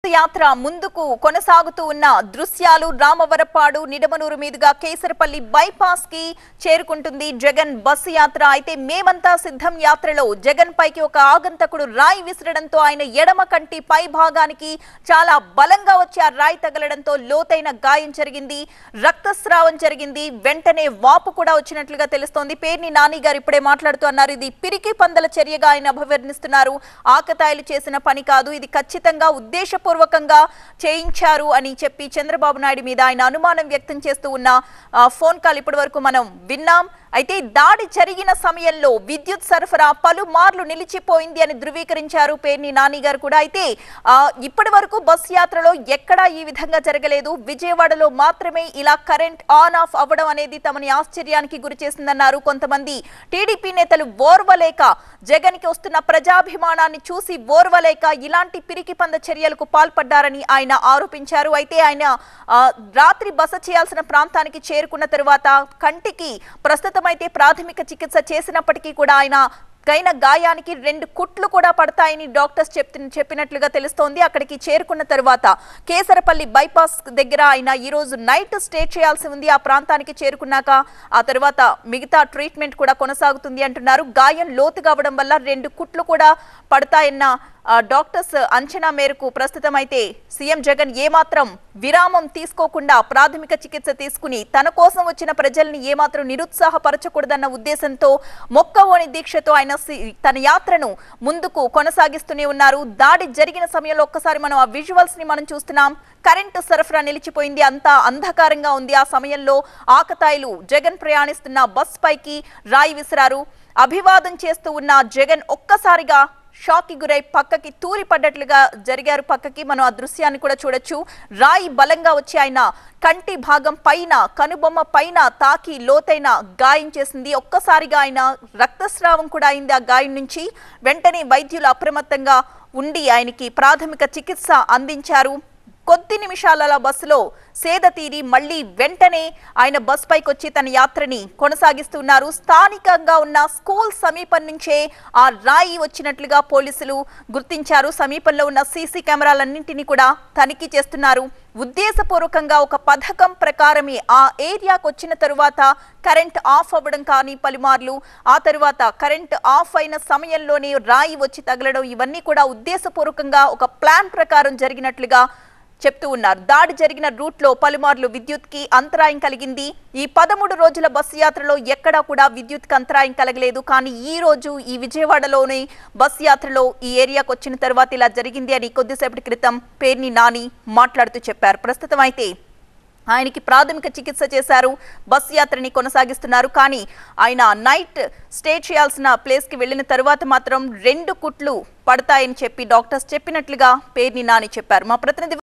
యాత్ర ముందుకు కొనసాగుతూ ఉన్న దృశ్యాలు రామవరపాడు నిడమనూరు మీదుగా కేసరపల్లి బైపాస్ కి చేరుకుంటుంది జగన్ బస్సు యాత్ర అయితే మేమంతా సిద్ధం యాత్రలో జగన్ పైకి ఒక ఆగంతకుడు రాయి విసరడంతో ఆయన ఎడమ కంటి పై భాగానికి చాలా బలంగా వచ్చి ఆ రాయి తగలడంతో లోతైన గాయం జరిగింది రక్తస్రావం జరిగింది వెంటనే వాపు కూడా వచ్చినట్లుగా తెలుస్తోంది పేర్ని నాని గారు ఇప్పుడే మాట్లాడుతూ అన్నారు ఇది పిరికి పందల చర్యగా ఆయన అభివర్ణిస్తున్నారు ఆకతాయిలు చేసిన పని కాదు ఇది ఖచ్చితంగా ఉద్దేశపూర్వకంగా చేయించారు అని చెప్పి చంద్రబాబు నాయుడు మీద ఆయన అనుమానం వ్యక్తం చేస్తూ ఉన్న ఆ, ఫోన్ కాల్ ఇప్పటి వరకు మనం విన్నాం అయితే దాడి జరిగిన సమయంలో విద్యుత్ సరఫరా పలుమార్లు నిలిచిపోయింది అని ధృవీకరించారు పేర్ని నాని గారు కూడా అయితే ఆ, ఇప్పటి వరకు బస్ యాత్రలో ఎక్కడా ఈ విధంగా జరగలేదు విజయవాడలో మాత్రమే ఇలా కరెంట్ ఆన్ ఆఫ్ అవ్వడం అనేది తమని ఆశ్చర్యానికి గురి చేసిందన్నారు కొంతమంది టీడీపీ నేతలు ఓర్వలేక జగన్ కి వస్తున్న ప్రజాభిమానాన్ని చూసి ఓర్వలేక ఇలాంటి పిరికి పంద చర్యలకు పాల్పడ్డారని ఆయన ఆరోపించారు అయితే ఆయన ఆ, రాత్రి బస చేయాల్సిన ప్రాంతానికి చేరుకున్న తరువాత కంటికి ప్రస్తుతమైతే ప్రాథమిక చికిత్స చేసినప్పటికీ కూడా ఆయన కైన గాయానికి రెండు కుట్లు కూడా పడతాయని డాక్టర్స్ చెప్తు చెప్పినట్లుగా తెలుస్తోంది అక్కడికి చేరుకున్న తరువాత కేసరపల్లి బైపాస్ దగ్గర ఆయన ఈ రోజు నైట్ స్టే చేయాల్సి ఉంది ఆ ప్రాంతానికి చేరుకున్నాక ఆ తర్వాత మిగతా ట్రీట్మెంట్ కూడా కొనసాగుతుంది అంటున్నారు గాయం లోతుగా అవడం వల్ల రెండు కుట్లు కూడా పడతాయన్న ఆ, డాక్టర్స్ అంచనా మేరకు ప్రస్తుతం అయితే సీఎం జగన్ ఏమాత్రం విరామం తీసుకోకుండా ప్రాథమిక చికిత్స తీసుకుని తన కోసం వచ్చిన ప్రజల్ని ఏమాత్రం నిరుత్సాహపరచకూడదన్న ఉద్దేశంతో మొక్కవోని దీక్షతో ఆయన సి- తన యాత్రను ముందుకు కొనసాగిస్తూనే ఉన్నారు దాడి జరిగిన సమయంలో ఒక్కసారి మనం ఆ విజువల్స్ ని మనం చూస్తున్నాం కరెంటు సరఫరా నిలిచిపోయింది అంతా అంధకారంగా ఉంది ఆ సమయంలో ఆకతాయిలు జగన్ ప్రయాణిస్తున్న బస్ పైకి రాయి విసిరారు అభివాదం చేస్తూ ఉన్న జగన్ ఒక్కసారిగా షాక్ కి గురై పక్కకి తూరి పడ్డట్లుగా జరిగారు పక్కకి మనం ఆ దృశ్యాన్ని కూడా చూడొచ్చు రాయి బలంగా వచ్చి ఆయన కంటి భాగం పైన కనుబొమ్మ పైన తాకి లోతైన గాయం చేసింది ఒక్కసారిగా ఆయన రక్తస్రావం కూడా అయింది ఆ గాయం నుంచి వెంటనే వైద్యులు అప్రమత్తంగా ఉండి ఆయనకి ప్రాథమిక చికిత్స అందించారు కొద్ది నిమిషాల బస్సులో సేద తీరి మళ్ళీ వెంటనే ఆయన బస్ పైకి వచ్చి తన యాత్రని కొనసాగిస్తున్నారు స్థానికంగా ఉన్న స్కూల్ సమీపం నుంచే ఆ రాయి వచ్చినట్లుగా పోలీసులు గుర్తించారు సమీపంలో ఉన్న సీసీ కెమెరాలన్నింటినీ కూడా తనిఖీ చేస్తున్నారు ఉద్దేశపూర్వకంగా ఒక పథకం ప్రకారమే ఆ ఏరియాకు వచ్చిన తరువాత కరెంట్ ఆఫ్ అవ్వడం కానీ పలుమార్లు ఆ తరువాత కరెంట్ ఆఫ్ అయిన సమయంలోనే రాయి వచ్చి తగలడం ఇవన్నీ కూడా ఉద్దేశపూర్వకంగా ఒక ప్లాన్ ప్రకారం జరిగినట్లుగా చెప్తూ ఉన్నారు దాడి జరిగిన రూట్లో పలుమార్లు విద్యుత్ కి అంతరాయం కలిగింది ఈ పదమూడు రోజుల బస్సు యాత్రలో ఎక్కడా కూడా విద్యుత్ కి అంతరాయం కలగలేదు కానీ ఈ రోజు ఈ విజయవాడలోని బస్ యాత్రలో ఈ ఏరియాకు వచ్చిన తర్వాత ఇలా జరిగింది అని కొద్దిసేపటి క్రితం పేర్ని నాని మాట్లాడుతూ చెప్పారు ప్రస్తుతం అయితే ఆయనకి ప్రాథమిక చికిత్స చేశారు బస్ యాత్రని కొనసాగిస్తున్నారు కానీ ఆయన నైట్ స్టే చేయాల్సిన ప్లేస్కి వెళ్ళిన తరువాత మాత్రం రెండు కుట్లు పడతాయని చెప్పి డాక్టర్స్ చెప్పినట్లుగా పేర్ని నాని చెప్పారు మా ప్రతినిధి